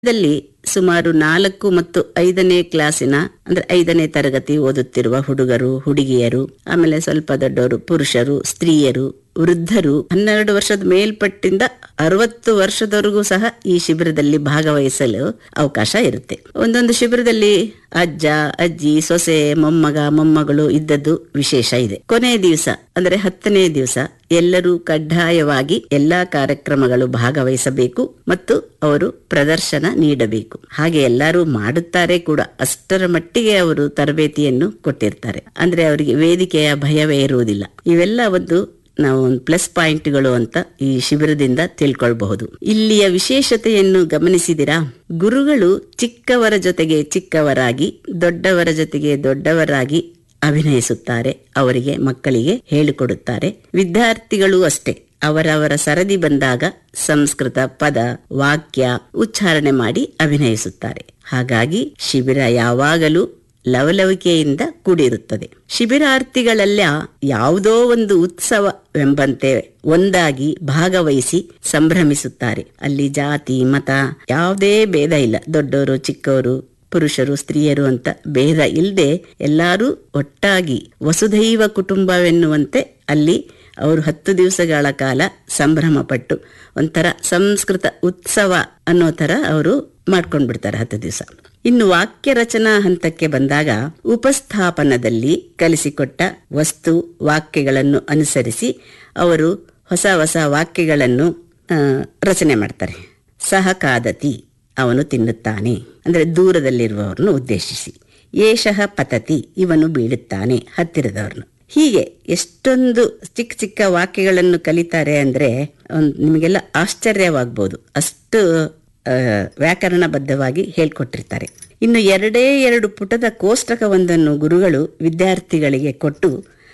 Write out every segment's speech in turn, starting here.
ದಲ್ಲಿ ಸುಮಾರು ನಾಲ್ಕು ಮತ್ತು ಐದನೇ ಕ್ಲಾಸಿನ ಅಂದ್ರೆ ಐದನೇ ತರಗತಿ ಓದುತ್ತಿರುವ ಹುಡುಗರು ಹುಡುಗಿಯರು ಆಮೇಲೆ ಸ್ವಲ್ಪ ದೊಡ್ಡವರು ಪುರುಷರು ಸ್ತ್ರೀಯರು ವೃದ್ಧರು ಹನ್ನೆರಡು ವರ್ಷದ ಮೇಲ್ಪಟ್ಟಿಂದ ಅರವತ್ತು ವರ್ಷದವರೆಗೂ ಸಹ ಈ ಶಿಬಿರದಲ್ಲಿ ಭಾಗವಹಿಸಲು ಅವಕಾಶ ಇರುತ್ತೆ ಒಂದೊಂದು ಶಿಬಿರದಲ್ಲಿ ಅಜ್ಜ ಅಜ್ಜಿ ಸೊಸೆ ಮೊಮ್ಮಗ ಮೊಮ್ಮಗಳು ಇದ್ದದ್ದು ವಿಶೇಷ ಇದೆ ಕೊನೆಯ ದಿವಸ ಅಂದ್ರೆ ಹತ್ತನೇ ದಿವಸ ಎಲ್ಲರೂ ಕಡ್ಡಾಯವಾಗಿ ಎಲ್ಲಾ ಕಾರ್ಯಕ್ರಮಗಳು ಭಾಗವಹಿಸಬೇಕು ಮತ್ತು ಅವರು ಪ್ರದರ್ಶನ ನೀಡಬೇಕು ಹಾಗೆ ಎಲ್ಲರೂ ಮಾಡುತ್ತಾರೆ ಕೂಡ ಅಷ್ಟರ ಮಟ್ಟಿಗೆ ಅವರು ತರಬೇತಿಯನ್ನು ಕೊಟ್ಟಿರ್ತಾರೆ ಅಂದ್ರೆ ಅವರಿಗೆ ವೇದಿಕೆಯ ಭಯವೇ ಇರುವುದಿಲ್ಲ ಇವೆಲ್ಲ ಒಂದು ನಾವು ಒಂದು ಪ್ಲಸ್ ಪಾಯಿಂಟ್ಗಳು ಅಂತ ಈ ಶಿಬಿರದಿಂದ ತಿಳ್ಕೊಳ್ಬಹುದು ಇಲ್ಲಿಯ ವಿಶೇಷತೆಯನ್ನು ಗಮನಿಸಿದಿರಾ ಗುರುಗಳು ಚಿಕ್ಕವರ ಜೊತೆಗೆ ಚಿಕ್ಕವರಾಗಿ ದೊಡ್ಡವರ ಜೊತೆಗೆ ದೊಡ್ಡವರಾಗಿ ಅಭಿನಯಿಸುತ್ತಾರೆ ಅವರಿಗೆ ಮಕ್ಕಳಿಗೆ ಹೇಳಿಕೊಡುತ್ತಾರೆ ವಿದ್ಯಾರ್ಥಿಗಳು ಅಷ್ಟೇ ಅವರವರ ಸರದಿ ಬಂದಾಗ ಸಂಸ್ಕೃತ ಪದ ವಾಕ್ಯ ಉಚ್ಚಾರಣೆ ಮಾಡಿ ಅಭಿನಯಿಸುತ್ತಾರೆ ಹಾಗಾಗಿ ಶಿಬಿರ ಯಾವಾಗಲೂ ಲವಲವಿಕೆಯಿಂದ ಕೂಡಿರುತ್ತದೆ ಶಿಬಿರಾರ್ಥಿಗಳೆಲ್ಲ ಯಾವುದೋ ಒಂದು ಉತ್ಸವವೆಂಬಂತೆ ಒಂದಾಗಿ ಭಾಗವಹಿಸಿ ಸಂಭ್ರಮಿಸುತ್ತಾರೆ ಅಲ್ಲಿ ಜಾತಿ ಮತ ಯಾವುದೇ ಭೇದ ಇಲ್ಲ ದೊಡ್ಡವರು ಚಿಕ್ಕವರು ಪುರುಷರು ಸ್ತ್ರೀಯರು ಅಂತ ಭೇದ ಇಲ್ಲದೆ ಎಲ್ಲರೂ ಒಟ್ಟಾಗಿ ವಸುಧೈವ ಕುಟುಂಬವೆನ್ನುವಂತೆ ಅಲ್ಲಿ ಅವರು ಹತ್ತು ದಿವಸಗಳ ಕಾಲ ಸಂಭ್ರಮ ಪಟ್ಟು ಒಂಥರ ಸಂಸ್ಕೃತ ಉತ್ಸವ ಅನ್ನೋ ತರ ಅವರು ಮಾಡ್ಕೊಂಡ್ ಬಿಡ್ತಾರೆ ಹತ್ತು ದಿವಸ ಇನ್ನು ವಾಕ್ಯ ರಚನಾ ಹಂತಕ್ಕೆ ಬಂದಾಗ ಉಪಸ್ಥಾಪನದಲ್ಲಿ ಕಲಿಸಿಕೊಟ್ಟ ವಸ್ತು ವಾಕ್ಯಗಳನ್ನು ಅನುಸರಿಸಿ ಅವರು ಹೊಸ ಹೊಸ ವಾಕ್ಯಗಳನ್ನು ಆ, ರಚನೆ ಮಾಡ್ತಾರೆ ಸಹಕಾದತಿ ಅವನು ತಿನ್ನುತ್ತಾನೆ ಅಂದ್ರೆ ದೂರದಲ್ಲಿರುವವರನ್ನು ಉದ್ದೇಶಿಸಿ ಏಷಃ ಪತತಿ ಇವನು ಬೀಳುತ್ತಾನೆ ಹತ್ತಿರದವರನ್ನು ಹೀಗೆ ಎಷ್ಟೊಂದು ಚಿಕ್ಕ ಚಿಕ್ಕ ವಾಕ್ಯಗಳನ್ನು ಕಲಿತಾರೆ ಅಂದ್ರೆ ಒಂದ್ ನಿಮಗೆಲ್ಲ ಆಶ್ಚರ್ಯವಾಗ್ಬೋದು ಅಷ್ಟು ಆ, ವ್ಯಾಕರಣಬದ್ಧವಾಗಿ ಹೇಳ್ಕೊಟ್ಟಿರ್ತಾರೆ ಇನ್ನು ಎರಡೇ ಎರಡು ಪುಟದ ಕೋಷ್ಟಕವೊಂದನ್ನು ಗುರುಗಳು ವಿದ್ಯಾರ್ಥಿಗಳಿಗೆ ಕೊಟ್ಟು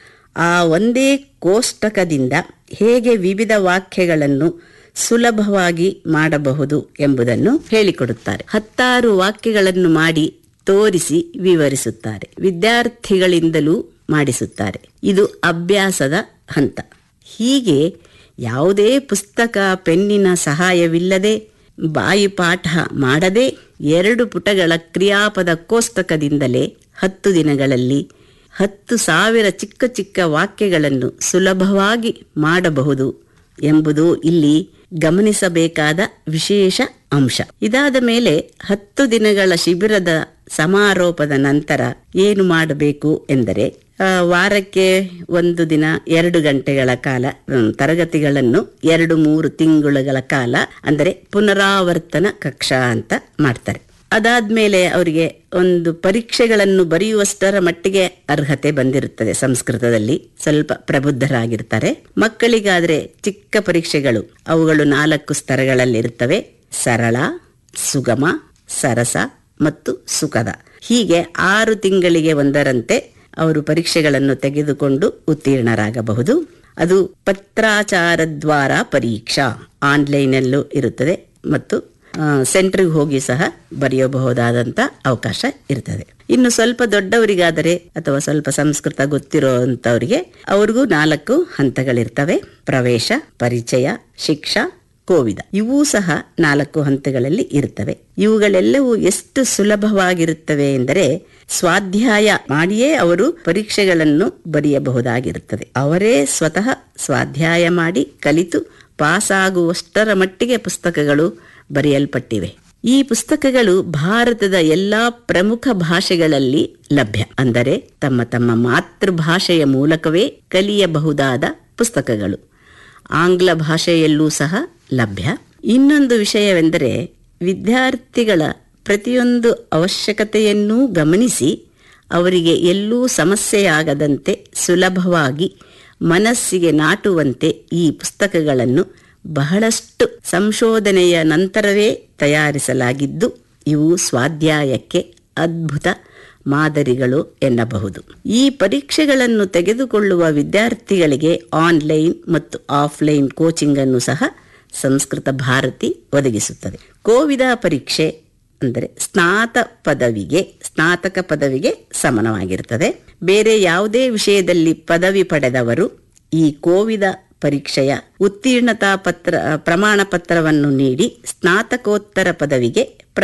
ಆ ಒಂದೇ ಕೋಷ್ಟಕದಿಂದ ಹೇಗೆ ವಿವಿಧ ವಾಕ್ಯಗಳನ್ನು ಸುಲಭವಾಗಿ ಮಾಡಬಹುದು ಎಂಬುದನ್ನು ಹೇಳಿಕೊಡುತ್ತಾರೆ ಹತ್ತಾರು ವಾಕ್ಯಗಳನ್ನು ಮಾಡಿ ತೋರಿಸಿ ವಿವರಿಸುತ್ತಾರೆ ವಿದ್ಯಾರ್ಥಿಗಳಿಂದಲೂ ಮಾಡಿಸುತ್ತಾರೆ ಇದು ಅಭ್ಯಾಸದ ಹಂತ ಹೀಗೆ ಯಾವುದೇ ಪುಸ್ತಕ ಪೆನ್ನಿನ ಸಹಾಯವಿಲ್ಲದೆ ಬಾಯಿ ಪಾಠ ಮಾಡದೆ ಎರಡು ಪುಟಗಳ ಕ್ರಿಯಾಪದ ಕೋಷ್ಟಕದಿಂದಲೇ ಹತ್ತು ದಿನಗಳಲ್ಲಿ ಹತ್ತು ಸಾವಿರ ಚಿಕ್ಕ ಚಿಕ್ಕ ವಾಕ್ಯಗಳನ್ನು ಸುಲಭವಾಗಿ ಮಾಡಬಹುದು ಎಂಬುದು ಇಲ್ಲಿ ಗಮನಿಸಬೇಕಾದ ವಿಶೇಷ ಅಂಶ ಇದಾದ ಮೇಲೆ ಹತ್ತು ದಿನಗಳ ಶಿಬಿರದ ಸಮಾರೋಪದ ನಂತರ ಏನು ಮಾಡಬೇಕು ಎಂದರೆ ಆ, ವಾರಕ್ಕೆ ಒಂದು ದಿನ ಎರಡು ಗಂಟೆಗಳ ಕಾಲ ಹ್ಮ್, ತರಗತಿಗಳನ್ನು ಎರಡು ಮೂರು ತಿಂಗಳುಗಳ ಕಾಲ ಅಂದರೆ ಪುನರಾವರ್ತನ ಕಕ್ಷಾ ಅಂತ ಮಾಡ್ತಾರೆ ಅದಾದ್ಮೇಲೆ ಅವರಿಗೆ ಒಂದು ಪರೀಕ್ಷೆಗಳನ್ನು ಬರೆಯುವಷ್ಟರ ಮಟ್ಟಿಗೆ ಅರ್ಹತೆ ಬಂದಿರುತ್ತದೆ ಸಂಸ್ಕೃತದಲ್ಲಿ ಸ್ವಲ್ಪ ಪ್ರಬುದ್ಧರಾಗಿರ್ತಾರೆ ಮಕ್ಕಳಿಗಾದ್ರೆ ಚಿಕ್ಕ ಪರೀಕ್ಷೆಗಳು ಅವುಗಳು ನಾಲ್ಕು ಸ್ತರಗಳಲ್ಲಿರುತ್ತವೆ ಸರಳ ಸುಗಮ ಸರಸ ಮತ್ತು ಸುಖದ ಹೀಗೆ ಆರು ತಿಂಗಳಿಗೆ ಒಂದರಂತೆ ಅವರು ಪರೀಕ್ಷೆಗಳನ್ನು ತೆಗೆದುಕೊಂಡು ಉತ್ತೀರ್ಣರಾಗಬಹುದು ಅದು ಪತ್ರಾಚಾರ ದ್ವಾರ ಪರೀಕ್ಷಾ ಆನ್ಲೈನಲ್ಲೂ ಇರುತ್ತದೆ ಮತ್ತು ಸೆಂಟ್ರಿಗೆ ಹೋಗಿ ಸಹ ಬರೆಯಬಹುದಾದಂತ ಅವಕಾಶ ಇರ್ತದೆ ಇನ್ನು ಸ್ವಲ್ಪ ದೊಡ್ಡವರಿಗಾದರೆ ಅಥವಾ ಸ್ವಲ್ಪ ಸಂಸ್ಕೃತ ಗೊತ್ತಿರುವಂತವರಿಗೆ ಅವ್ರಿಗೂ ನಾಲ್ಕು ಹಂತಗಳಿರ್ತವೆ ಪ್ರವೇಶ ಪರಿಚಯ ಶಿಕ್ಷಾ ಕೋವಿದ ಇವೂ ಸಹ ನಾಲ್ಕು ಹಂತಗಳಲ್ಲಿ ಇರುತ್ತವೆ ಇವುಗಳೆಲ್ಲವೂ ಎಷ್ಟು ಸುಲಭವಾಗಿರುತ್ತವೆ ಎಂದರೆ ಸ್ವಾಧ್ಯಾಯ ಮಾಡಿಯೇ ಅವರು ಪರೀಕ್ಷೆಗಳನ್ನು ಬರೆಯಬಹುದಾಗಿರುತ್ತದೆ ಅವರೇ ಸ್ವತಃ ಸ್ವಾಧ್ಯಾಯ ಮಾಡಿ ಕಲಿತು ಪಾಸಾಗುವಷ್ಟರ ಮಟ್ಟಿಗೆ ಪುಸ್ತಕಗಳು ಬರೆಯಲ್ಪಟ್ಟಿವೆ ಈ ಪುಸ್ತಕಗಳು ಭಾರತದ ಎಲ್ಲಾ ಪ್ರಮುಖ ಭಾಷೆಗಳಲ್ಲಿ ಲಭ್ಯ ಅಂದರೆ ತಮ್ಮ ತಮ್ಮ ಮಾತೃಭಾಷೆಯ ಮೂಲಕವೇ ಕಲಿಯಬಹುದಾದ ಪುಸ್ತಕಗಳು ಆಂಗ್ಲ ಭಾಷೆಯಲ್ಲೂ ಸಹ ಲಭ್ಯ ಇನ್ನೊಂದು ವಿಷಯವೆಂದರೆ ವಿದ್ಯಾರ್ಥಿಗಳ ಪ್ರತಿಯೊಂದು ಅವಶ್ಯಕತೆಯನ್ನೂ ಗಮನಿಸಿ ಅವರಿಗೆ ಎಲ್ಲೂ ಸಮಸ್ಯೆಯಾಗದಂತೆ ಸುಲಭವಾಗಿ ಮನಸ್ಸಿಗೆ ನಾಟುವಂತೆ ಈ ಪುಸ್ತಕಗಳನ್ನು ಬಹಳಷ್ಟು ಸಂಶೋಧನೆಯ ನಂತರವೇ ತಯಾರಿಸಲಾಗಿದ್ದು ಇವು ಸ್ವಾಧ್ಯಾಯಕ್ಕೆ ಅದ್ಭುತ ಮಾದರಿಗಳು ಎನ್ನಬಹುದು ಈ ಪರೀಕ್ಷೆಗಳನ್ನು ತೆಗೆದುಕೊಳ್ಳುವ ವಿದ್ಯಾರ್ಥಿಗಳಿಗೆ ಆನ್ಲೈನ್ ಮತ್ತು ಆಫ್ಲೈನ್ ಕೋಚಿಂಗ್ ಅನ್ನು ಸಹ ಸಂಸ್ಕೃತ ಭಾರತಿ ಒದಗಿಸುತ್ತದೆ ಕೋವಿದ ಪರೀಕ್ಷೆ ಅಂದರೆ ಸ್ನಾತ ಪದವಿಗೆ ಸ್ನಾತಕ ಪದವಿಗೆ ಸಮಾನವಾಗಿರುತ್ತದೆ ಬೇರೆ ಯಾವುದೇ ವಿಷಯದಲ್ಲಿ ಪದವಿ ಪಡೆದವರು ಈ ಕೋವಿದ ಪರೀಕ್ಷೆಯ ಉತ್ತೀರ್ಣತಾ ಪತ್ರ ಪ್ರಮಾಣ ಪತ್ರವನ್ನು ನೀಡಿ ಸ್ನಾತಕೋತ್ತರ ಪದವಿಗೆ